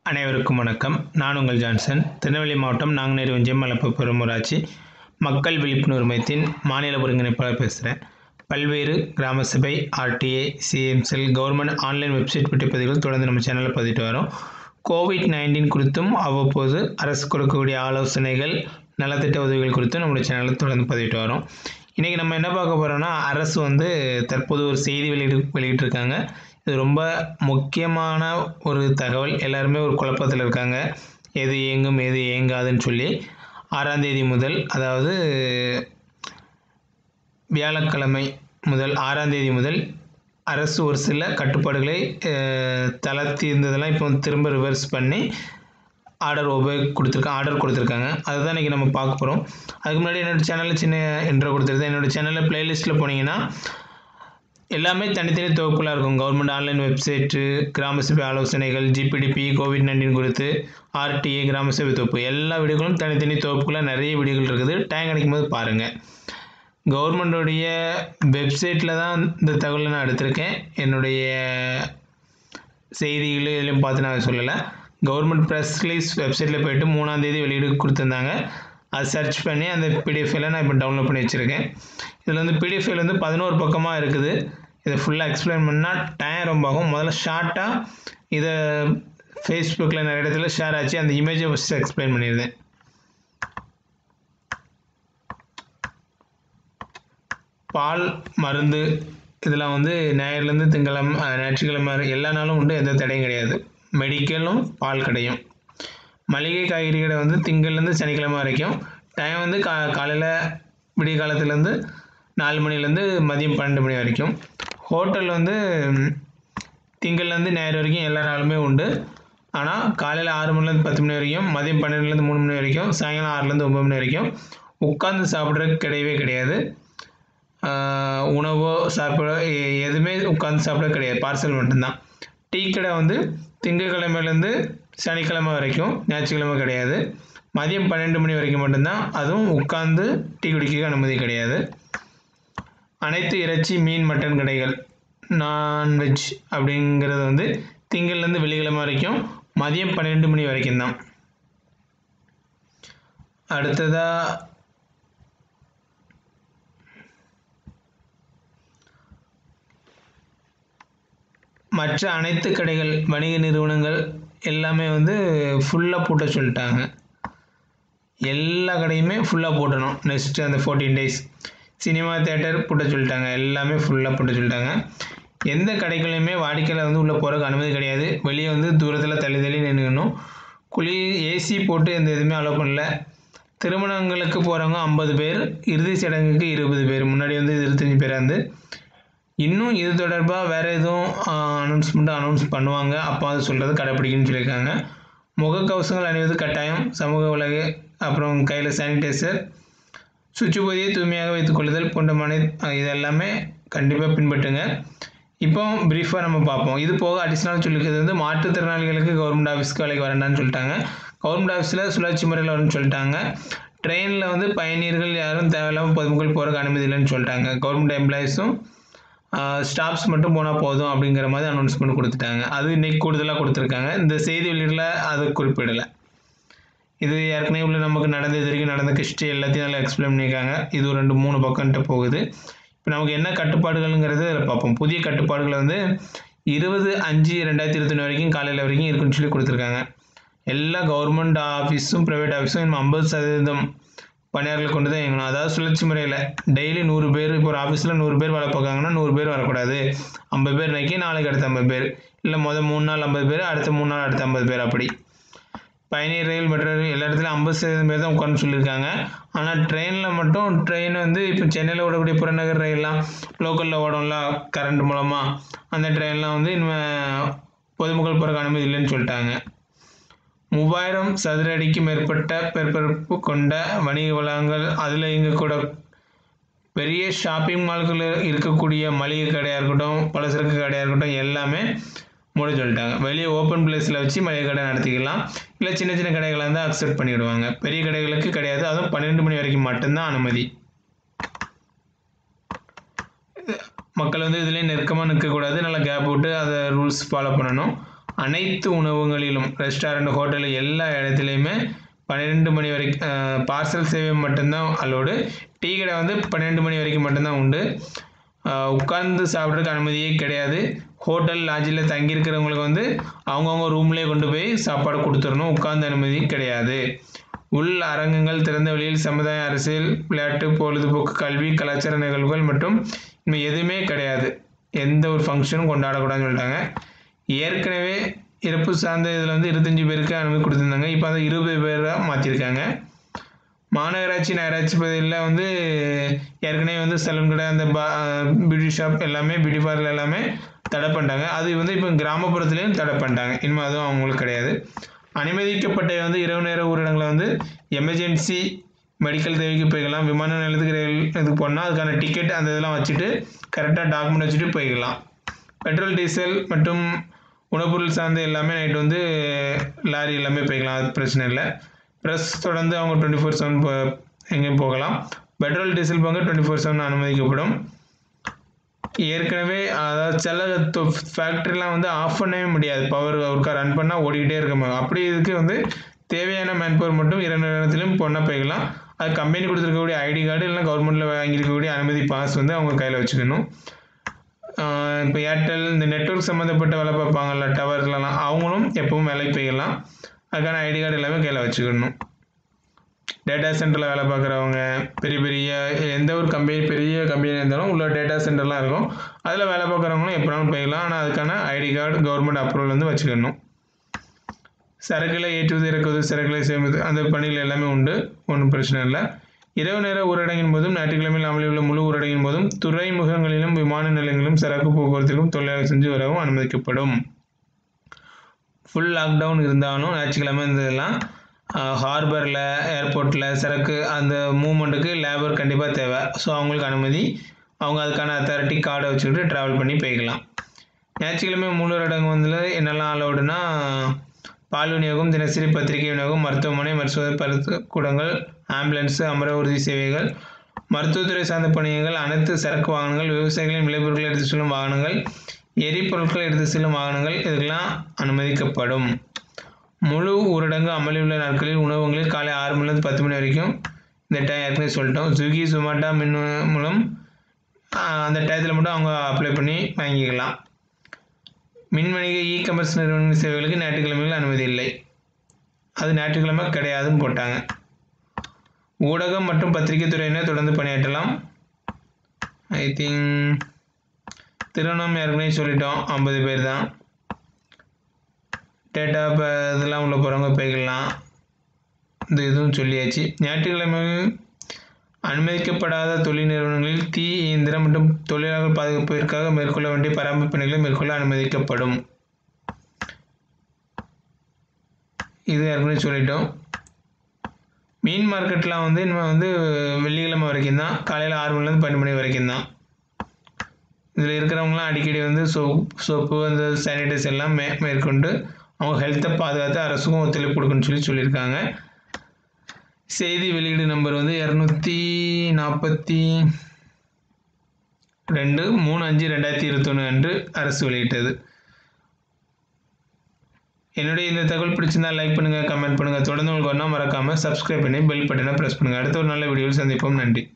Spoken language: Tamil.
அனைவருக்கும் வணக்கம் நான் உங்கள் ஜான்சன் திருநெல்வேலி மாவட்டம் நாங்குநேரி ஒன்றியம் மலப்பு பெருமூராட்சி மக்கள் விழிப்புணர்வு மையத்தின் மாநில ஒருங்கிணைப்பாளர் பேசுகிறேன் பல்வேறு கிராம சபை RTA CM cell government online website பற்றி பதிவுகள் தொடர்ந்து நம்ம சேனலில் பதிவிட்டு வரோம் கோவிட் நைன்டீன் குறித்தும் அவ்வப்போது அரசு கொடுக்கக்கூடிய ஆலோசனைகள் நலத்திட்ட உதவிகள் குறித்தும் நம்மளுடைய சேனலில் தொடர்ந்து பதிவிட்டு வரோம் இன்றைக்கி நம்ம என்ன பார்க்க போகிறோம்னா அரசு வந்து தற்போது ஒரு செய்தி வெளியிட்டு வெளியிட்டிருக்காங்க இது ரொம்ப முக்கியமான ஒரு தகவல் எல்லாருமே ஒரு குழப்பத்தில் இருக்காங்க எது இயங்கும் எது இயங்காதுன்னு சொல்லி ஆறாம் தேதி முதல் அதாவது வியாழக்கிழமை முதல் ஆறாம் தேதி முதல் அரசு ஒரு சில கட்டுப்பாடுகளை அஹ், தளர்த்தி இருந்ததெல்லாம் இப்போ வந்து திரும்ப ரிவர்ஸ் பண்ணி ஆர்டர் உபயோக கொடுத்துருக்காங்க ஆர்டர் கொடுத்துருக்காங்க அதை தான் இன்றைக்கி நம்ம பார்க்க போகிறோம் அதுக்கு முன்னாடி என்னோடய சேனலில் சின்ன இன்ட்ரோ கொடுத்துருந்தேன் என்னோடய சேனலில் ப்ளேலிஸ்ட்டில் போனீங்கன்னா எல்லாமே தனித்தனி தொகுப்புலாம் இருக்கும் கவர்மெண்ட் ஆன்லைன் வெப்சைட்டு கிராம சபை ஆலோசனைகள் ஜிபிடிபி கோவிட் நைன்டீன் குறித்து ஆர்டிஏ கிராம சபை தொகுப்பு எல்லா வீடியோக்களும் தனித்தனி தொகுப்புகளாக நிறைய வீடியோக்கள் இருக்குது டைம் கிடைக்கும் போது பாருங்கள் கவர்மெண்டோடைய வெப்சைட்டில் தான் இந்த தகவலை நான் எடுத்திருக்கேன் என்னுடைய செய்திகள் எதுலையும் பார்த்து நான் சொல்லலை கவர்மெண்ட் ப்ரெஸ் ரிலீஸ் வெப்சைட்டில் போயிட்டு மூணாம் தேதி வெளியீடு கொடுத்துருந்தாங்க அதை சர்ச் பண்ணி அந்த பிடிஎஃப் ஃபைலை நான் இப்போ டவுன்லோட் பண்ணி வச்சுருக்கேன் இதில் வந்து பிடிஎஃப் ஃபைல் வந்து பதினோரு பக்கமாக இருக்குது இதை ஃபுல்லாக எக்ஸ்பிளைன் பண்ணால் டைம் ரொம்ப ஆகும் முதல்ல ஷார்ட்டாக இதை ஃபேஸ்புக்கில் நிறைய இடத்துல ஷேர் ஆச்சு அந்த இமேஜை ஃபஸ்ட்டு எக்ஸ்பிளைன் பண்ணியிருந்தேன் பால் மருந்து இதெல்லாம் வந்து ஞாயிறுலேருந்து திங்களம் அஹ், ஞாயிற்றுக்கிழமை வரை எல்லா நாளும் உண்டு எந்த தடையும் கிடையாது மெடிக்கலும் பால் கடையும் மளிகை காய்கறி கடை வந்து திங்கள்லேருந்து சனிக்கிழமை வரைக்கும் டைம் வந்து கா காலையில் விடிய காலத்துலேருந்து நாலு மணிலேருந்து மதியம் பன்னெண்டு மணி வரைக்கும் ஹோட்டல் வந்து ம், திங்கள்லேருந்து ஞாயிறு வரைக்கும் எல்லா நாளுமே உண்டு ஆனால் காலையில் ஆறு மணிலேருந்து பத்து மணி வரைக்கும் மதியம் பன்னெண்டுலேருந்து மூணு மணி வரைக்கும் சாயங்காலம் ஆறுலேருந்து ஒம்பது மணி வரைக்கும் உட்காந்து சாப்பிட்றதுக்கு கிடையவே கிடையாது ஆஹ் உணவோ சாப்பிட எ- எதுவுமே உட்காந்து சாப்பிட கிடையாது பார்சல் மட்டும்தான் டீ கடை வந்து திங்கட்கிழமையிலேருந்து சனிக்கிழமை வரைக்கும் ஞாயிற்றுக்கிழமை கிடையாது மதியம் பன்னெண்டு மணி வரைக்கும் மட்டும்தான் அதுவும் உட்காந்து டீ குடிக்க அனுமதி கிடையாது அனைத்து இறைச்சி மீன் மட்டன் கடைகள் நான்வெஜ் அப்படிங்கிறது வந்து திங்கள்லேருந்து வெள்ளிக்கிழமை வரைக்கும் மதியம் பன்னிரெண்டு மணி வரைக்கும் தான் அடுத்ததாக மற்ற அனைத்து கடைகள் வணிக நிறுவனங்கள் எல்லாமே வந்து ஃபுல்லாக பூட்ட சொல்லிட்டாங்க எல்லா கடையுமே ஃபுல்லாக போட்டணும் நெக்ஸ்ட்டு அந்த ஃபோர்டீன் டேஸ் சினிமா தேட்டர் பூட்ட சொல்லிட்டாங்க எல்லாமே ஃபுல்லாக பூட்ட சொல்லிட்டாங்க எந்த கடைகளையுமே வாடிக்கையாளர் வந்து உள்ளே போகிறதுக்கு அனுமதி கிடையாது வெளியே வந்து தூரத்தில் தள்ளி தள்ளி நின்றுக்கணும் குளி ஏசி போட்டு எந்த எதுவுமே அலோவ் பண்ணல திருமணங்களுக்கு போகிறவங்க ஐம்பது பேர் இறுதி சடங்குக்கு இருபது பேர் முன்னாடி வந்து இருபத்தஞ்சி பேராக இருந்து இன்னும் இது தொடர்பாக வேறு எதுவும் அனௌன்ஸ்மெண்ட் அனௌன்ஸ் பண்ணுவாங்க அப்போ அது சொல்கிறது கடைப்பிடிக்கணும்னு சொல்லியிருக்காங்க முகக்கவசங்கள் அணிவது கட்டாயம் சமூக உலகு அப்புறம் கையில் சானிடைசர் சுற்றுப்பகுதியை தூய்மையாக வைத்துக் கொள்ளுதல் போன்ற மனை இது எல்லாமே கண்டிப்பாக பின்பற்றுங்க இப்போ ப்ரீஃபாக நம்ம பார்ப்போம் இது போக அடிஷ்னல் சொல்லிக்கிறது வந்து மாற்றுத்திறனாளிகளுக்கு கவர்மெண்ட் ஆஃபீஸ்க்கு வேலைக்கு வரண்டான்னு சொல்லிட்டாங்க கவர்மெண்ட் ஆஃபீஸில் சுழற்சி முறையில் வரும்னு சொல்லிட்டாங்க ட்ரெயினில் வந்து பயணியர்கள் யாரும் தேவையில்லாமல் பொதுமக்கள் போகிறதுக்கு அனுமதி இல்லைன்னு சொல்லிட்டாங்க கவர்மெண்ட் எம்ப்ளாயிஸும் ஸ்டாஃப்ஸ் மட்டும் போனால் போதும் அப்படிங்கிற மாதிரி அனௌன்ஸ்மெண்ட் கொடுத்துட்டாங்க அது இன்னைக்கு கூடுதலாக கொடுத்துருக்காங்க இந்த செய்தி வெளியீட்டில் அது குறிப்பிடலை இது ஏற்கனவே உள்ள நமக்கு நடந்த இது வரைக்கும் நடந்த ஹிஸ்ட்ரி எல்லாத்தையும் நல்லா எக்ஸ்பிளைன் பண்ணியிருக்காங்க இது ஒரு ரெண்டு மூணு பக்கம்ட்டு போகுது இப்போ நமக்கு என்ன கட்டுப்பாடுகள்ங்கிறது அதில் பார்ப்போம் புதிய கட்டுப்பாடுகள் வந்து இருபது அஞ்சு ரெண்டாயிரத்தி இருபத்தொன்று வரைக்கும் காலையில் வரைக்கும் இருக்குன்னு சொல்லி கொடுத்துருக்காங்க எல்லா கவர்மெண்ட் ஆஃபீஸும் ப்ரைவேட் ஆஃபீஸும் இன்னும் ஐம்பது சதவீதம் பணியாளர்களை கொண்டு தான் இயங்கணும் அதாவது சுழற்சி முறையில் டெய்லி நூறு பேர் இப்போ ஒரு ஆஃபீஸில் நூறு பேர் வேலை பார்க்காங்கன்னா நூறு பேர் வரக்கூடாது ஐம்பது பேர் இன்னைக்கு நாளைக்கு அடுத்த ஐம்பது பேர் இல்லை மொதல் மூணு நாள் ஐம்பது பேர் அடுத்த மூணு நாள் அடுத்த ஐம்பது பேர் அப்படி பயணியர் ரயில் மெட்ரோ ரயில் எல்லா இடத்துலையும் ஐம்பது சதவீதம் பேர் தான் உட்காந்து சொல்லியிருக்காங்க ஆனால் ட்ரெயினில் மட்டும் ட்ரெயின் வந்து இப்போ சென்னையில் ஓடக்கூடிய புறநகர் ரயில்லாம் லோக்கலில் ஓடும்ல கரண்ட் மூலமாக அந்த ட்ரெயின்லாம் வந்து இனிமேல் பொதுமக்கள் போகிறக்கு அனுமதி இல்லைன்னு சொல்லிட்டாங்க மூவாயிரம் சதுர அடிக்கு மேற்பட்ட பெருப்பரப்பு கொண்ட வணிக வளங்கள் அதில் இயங்கக்கூட பெரிய ஷாப்பிங் மால்கள் இருக்கக்கூடிய மளிகை கடையாக இருக்கட்டும் பலசரக்கு கடையாக இருக்கட்டும் எல்லாமே மூட சொல்லிட்டாங்க வெளியே ஓப்பன் பிளேஸில் வச்சு மளிகை கடை நடத்திக்கலாம் இல்லை சின்ன சின்ன கடைகளை இருந்தால் அக்செப்ட் பண்ணிவிடுவாங்க பெரிய கடைகளுக்கு கிடையாது அதுவும் பன்னெண்டு மணி வரைக்கும் மட்டும்தான் அனுமதி மக்கள் வந்து இதுலேயே நெருக்கமாக நிற்கக்கூடாது நல்லா கேப் விட்டு அதை ரூல்ஸ் ஃபாலோ பண்ணணும் அனைத்து உணவகங்களிலும் ரெஸ்டாரண்ட் ஹோட்டல் எல்லா இடத்துலையுமே பன்னிரெண்டு மணி வரைக்கும் பார்சல் சேவை மட்டும்தான் அலோடு டீ கடை வந்து பன்னெண்டு மணி வரைக்கும் மட்டும்தான் உண்டு ஆஹ் உட்கார்ந்து சாப்பிட்றதுக்கு அனுமதியே கிடையாது ஹோட்டல் லாட்ஜில் தங்கியிருக்கிறவங்களுக்கு வந்து அவங்கவுங்க ரூம்லேயே கொண்டு போய் சாப்பாடு கொடுத்துடணும் உட்கார்ந்து அனுமதி கிடையாது உள் அரங்கங்கள் திறந்த வெளியில் சமுதாய அரசியல் விளையாட்டு பொழுதுபோக்கு கல்வி கலாச்சார நிகழ்வுகள் மற்றும் இன்னும் எதுவுமே கிடையாது எந்த ஒரு ஃபங்க்ஷனும் கொண்டாடக்கூடாதுன்னு சொல்லிட்டாங்க ஏற்கனவே இறப்பு சார்ந்த இதில் வந்து இருபத்தஞ்சி பேருக்கு அனுமதி கொடுத்துருந்தாங்க இப்போ அதை இருபது பேராக மாற்றிருக்காங்க மாநகராட்சி நகராட்சி பகுதியில் வந்து ஏற்கனவே வந்து சலூன் கடை அந்த பா பியூட்டி ஷாப் எல்லாமே பியூட்டி பார்லர் எல்லாமே தடை பண்ணிட்டாங்க அது வந்து இப்போ கிராமப்புறத்துலேயும் தடை பண்ணிட்டாங்க இனிமேல் அதுவும் அவங்களுக்கு கிடையாது அனுமதிக்கப்பட்ட வந்து இரவு நேர ஊரடங்களை வந்து எமர்ஜென்சி மெடிக்கல் தேவைக்கு போய்க்கலாம் விமான நிலையத்துக்கு ரயில் இதுக்கு போனால் அதுக்கான டிக்கெட் அந்த இதெல்லாம் வச்சுட்டு கரெக்டாக டாக்குமெண்ட் வச்சுட்டு போய்க்கலாம் பெட்ரோல் டீசல் மற்றும் உணவுப்பொருள் சார்ந்த எல்லாமே நைட் வந்து லாரி எல்லாமே போய்க்கலாம் அது பிரச்சனை இல்லை ப்ரெஸ் தொடர்ந்து அவங்க டுவெண்ட்டி ஃபோர் செவன் போ எங்கேயும் போகலாம் பெட்ரோல் டீசல் பங்கு டுவெண்ட்டி ஃபோர் செவன் அனுமதிக்கப்படும் ஏற்கனவே அதாவது சில ஃபேக்ட்ரிலாம் வந்து ஆஃப் பண்ணவே முடியாது பவர் ஒருக்கா ரன் பண்ணால் ஓடிக்கிட்டே இருக்க முடியும் அப்படி இதுக்கு வந்து தேவையான மேன் பவர் மட்டும் இரண்டு நேரத்திலும் பொண்ணாக போய்க்கலாம் அது கம்பெனி கொடுத்துருக்கக்கூடிய ஐடி கார்டு இல்லைனா கவர்மெண்ட்டில் வாங்கியிருக்கக்கூடிய அனுமதி பாஸ் வந்து அவங்க கையில் வச்சுக்கணும் இப்போ ஏர்டெல் இந்த நெட்ஒர்க் சம்மந்தப்பட்ட வேலை பார்ப்பாங்கல்ல டவர்லலாம் அவங்களும் எப்பவும் வேலைக்கு போய்க்கலாம் அதுக்கான ஐடி கார்டு எல்லாமே கையில் வச்சுக்கணும் டேட்டா சென்டரில் வேலை பார்க்குறவங்க பெரிய பெரிய எந்த ஒரு கம்பெனி பெரிய கம்பெனி இருந்தாலும் உள்ள டேட்டா சென்டர்லாம் இருக்கும் அதில் வேலை பார்க்குறவங்களும் எப்போனாலும் போய்க்கலாம் ஆனால் அதுக்கான ஐடி கார்டு கவர்மெண்ட் அப்ரூவல் வந்து வச்சுக்கணும் சரக்குகளை ஏற்றுவது இறக்குவது சரக்குகளை சேமித்து அந்த பணிகள் எல்லாமே உண்டு ஒன்றும் பிரச்சனை இல்லை இரவு நேர ஊரடங்கின் போதும் ஞாயிற்றுக்கிழமையில் அமலில் உள்ள முழு ஊரடங்கின் போதும் துறைமுகங்களிலும் விமான நிலையங்களிலும் சரக்கு போக்குவரத்திற்கும் தொழிலாளர் செஞ்சு வரவும் அனுமதிக்கப்படும் ஃபுல் லாக்டவுன் இருந்தாலும் ஞாயிற்றுக்கிழமை இருந்ததெல்லாம் ஹார்பரில் ஏர்போர்ட்டில் சரக்கு அந்த மூமெண்ட்டுக்கு லேபர் கண்டிப்பாக தேவை ஸோ அவங்களுக்கு அனுமதி அவங்க அதுக்கான அத்தாரிட்டி கார்டை வச்சுக்கிட்டு ட்ராவல் பண்ணி போய்க்கலாம் ஞாயிற்றுக்கிழமை முழு ஊரடங்கு வந்து என்னெல்லாம் அலௌடுனா பால் விநியோகம் தினசரி பத்திரிகை விநியோகம் மருத்துவமனை மருத்துவ பருக்கூடங்கள் ஆம்புலன்ஸு அமர உறுதி சேவைகள் மருத்துவத்துறை சார்ந்த பணிகள் அனைத்து சரக்கு வாகனங்கள் விவசாயிகளின் விளைபொருட்களை எடுத்து செல்லும் வாகனங்கள் எரிபொருட்களை எடுத்து செல்லும் வாகனங்கள் இதெல்லாம் அனுமதிக்கப்படும் முழு ஊரடங்கு அமலில் உள்ள நாட்களில் உணவகங்களில் காலை ஆறு மணிலேருந்து பத்து மணி வரைக்கும் இந்த டைம் ஏற்கனவே சொல்லிட்டோம் ஸ்விக்கி சொமாட்டோ மின் மூலம் அந்த டயத்தில் மட்டும் அவங்க அப்ளை பண்ணி வாங்கிக்கலாம் மின் வணிக இ கமர்ஸ் நிறுவன சேவைகளுக்கு ஞாயிற்றுக்கிழமைகள் அனுமதி இல்லை அது ஞாயிற்றுக்கிழமை கிடையாதுன்னு போட்டாங்க ஊடகம் மற்றும் பத்திரிகை துறையினர் தொடர்ந்து பணியாற்றலாம் ஐ திங்க் திருவண்ணாமலை ஏற்கனவே சொல்லிட்டோம் ஐம்பது பேர் தான் டேட்டா இப்போ இதெல்லாம் உள்ள போகிறவங்க போய்க்கலாம் இந்த இதுவும் சொல்லியாச்சு ஞாயிற்றுக்கிழமை அனுமதிக்கப்படாத தொழில் நிறுவனங்களில் தீ இயந்திரம் மற்றும் தொழிலாளர் பாதுகாப்பிற்காக மேற்கொள்ள வேண்டிய பராமரிப்பு பணிகளை மேற்கொள்ள அனுமதிக்கப்படும் இது ஏற்கனவே சொல்லிட்டோம் மீன் மார்க்கெட்லாம் வந்து இனிமேல் வந்து வெள்ளிக்கிழமை வரைக்கும் தான் காலையில் ஆறு மணிலேருந்து பன்னெண்டு மணி வரைக்கும் தான் இதில் இருக்கிறவங்களாம் அடிக்கடி வந்து சோப் சோப்பு அந்த சானிடைஸ் எல்லாம் மே மேற்கொண்டு அவங்க ஹெல்த்தை பாதுகாத்து அரசுக்கும் ஒத்துழைப்பு கொடுக்குன்னு சொல்லி சொல்லியிருக்காங்க செய்தி வெளியீடு நம்பர் வந்து இரநூத்தி நாற்பத்தி ரெண்டு மூணு அஞ்சு ரெண்டாயிரத்தி இருபத்தொன்று அன்று அரசு வெளியிட்டது என்னுடைய இந்த தகவல் பிடிச்சிருந்தா லைக் பண்ணுங்கள் கமெண்ட் பண்ணுங்கள் தொடர்ந்து உங்களுக்கு ஒன்றா மறக்காமல் சப்ஸ்கிரைப் பண்ணி பெல் பட்டனை ப்ரெஸ் பண்ணுங்கள் அடுத்த ஒரு நல்ல வீடியோவில் சந்திப்போம் நன்றி